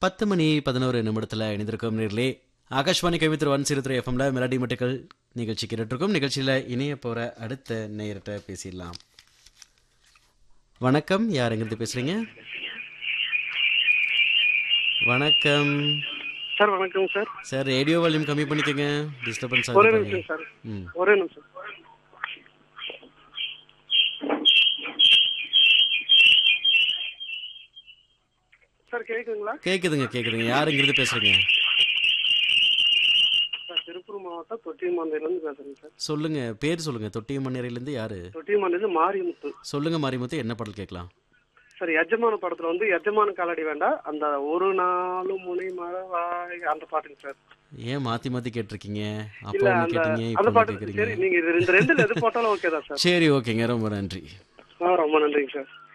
பத்து மணி பதினோரு நிமிடத்தில் இணைந்திருக்கும் நேர்களே ஆகாஷ்வாணி கவித்திரு ஒன் சிறு எஃப்எம்ல மெலடி மட்டுக்கள் நிகழ்ச்சி கேட்டுட்ருக்கோம் நிகழ்ச்சியில் இணைய போகிற அடுத்த நேயர்கிட்ட பேசிடலாம் வணக்கம் யார் எங்கிருந்து பேசுறீங்க வணக்கம் சார் வணக்கம் சார் சார் ரேடியோ வால்யூம் கம்மி பண்ணிக்கோங்க டிஸ்டர்பன்ஸ் ஒரே ஆகுது நிமிஷம் சார் ம் ஒரே நிமிஷம் சார் கேக்குதுங்களா கேட்குதுங்க கேட்குதுங்க யார் எங்கிருந்து பேசுறீங்க சார் திருப்பூர் மாவட்டம் தொட்டியமாந்தையிலேருந்து பேசுறேங்க சார் சொல்லுங்க பேர் சொல்லுங்க தொட்டியம்மன்னேரியிலேருந்து யாரு தொட்டியமாந்தையிலேருந்து மாரியமுத்து சொல்லுங்க மாரிமுத்து என்ன பாடல் கேட்கலாம் சார் எஜமான படத்துல வந்து எஜமான காலடி வேண்டாம் அந்த ஒரு நாளும் முனை மழவாய் அந்த பாட்டுங்க சார் ஏன் மாத்தி மாத்தி கேட்டிருக்கீங்க அப்போ இல்ல ஒன்று அந்த கேட்டீங்க அந்த இப்போ பாட்டு கேட்குறீங்க சரி நீங்க இது இந்த ரெண்டுல எது போட்டாலும் ஓகே தான் சார் சரி ஓகேங்க ரொம்ப நன்றி ஆ ரொம்ப நன்றிங்க சார்